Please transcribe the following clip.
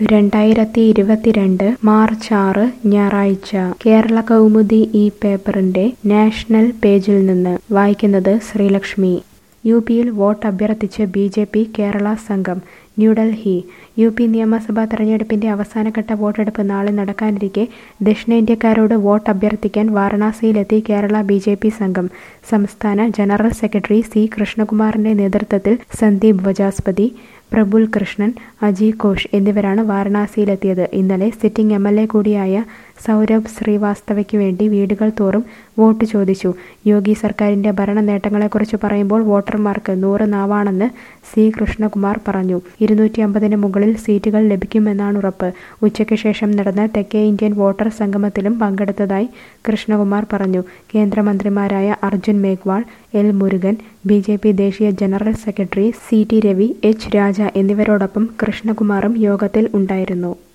രണ്ടായിരത്തി ഇരുപത്തിരണ്ട് മാർച്ച് ആറ് ഞായറാഴ്ച കേരള കൗമുദി ഈ പേപ്പറിന്റെ നാഷണൽ പേജിൽ നിന്ന് വായിക്കുന്നത് ശ്രീലക്ഷ്മി യു പിയിൽ വോട്ട് അഭ്യർത്ഥിച്ച് ബി ജെ പി കേരള സംഘം ന്യൂഡൽഹി യു പി നിയമസഭാ തെരഞ്ഞെടുപ്പിന്റെ അവസാനഘട്ട വോട്ടെടുപ്പ് നാളെ നടക്കാനിരിക്കെ ദക്ഷിണേന്ത്യക്കാരോട് വോട്ട് അഭ്യർത്ഥിക്കാൻ വാരണാസിയിലെത്തി കേരള ബി ജെ പി സംഘം സംസ്ഥാന ജനറൽ സെക്രട്ടറി സി കൃഷ്ണകുമാറിന്റെ നേതൃത്വത്തിൽ സന്ദീപ് വജാസ്പതി പ്രഫുൽ കൃഷ്ണൻ അജി ഘോഷ് എന്നിവരാണ് വാരണാസിയിലെത്തിയത് ഇന്നലെ സിറ്റിംഗ് എം എൽ എ കൂടിയായ സൗരഭ് ശ്രീവാസ്തവയ്ക്ക് വേണ്ടി വീടുകൾ തോറും വോട്ട് ചോദിച്ചു യോഗി സർക്കാരിന്റെ ഭരണ നേട്ടങ്ങളെക്കുറിച്ച് പറയുമ്പോൾ വോട്ടർമാർക്ക് നൂറ് നാവാണെന്ന് സി കൃഷ്ണകുമാർ പറഞ്ഞു ഇരുന്നൂറ്റി അമ്പതിന് മുകളിൽ സീറ്റുകൾ ലഭിക്കുമെന്നാണ് ഉറപ്പ് ഉച്ചയ്ക്ക് ശേഷം നടന്ന തെക്കേ ഇന്ത്യൻ വോട്ടർ സംഗമത്തിലും പങ്കെടുത്തതായി കൃഷ്ണകുമാർ പറഞ്ഞു കേന്ദ്രമന്ത്രിമാരായ Arjun Meghwal L Murugan B J P ദേശീയ general secretary C T Ravi H Raja എന്നിവരോടൊപ്പം കൃഷ്ണകുമാറും യോഗത്തിൽ ഉണ്ടായിരുന്നു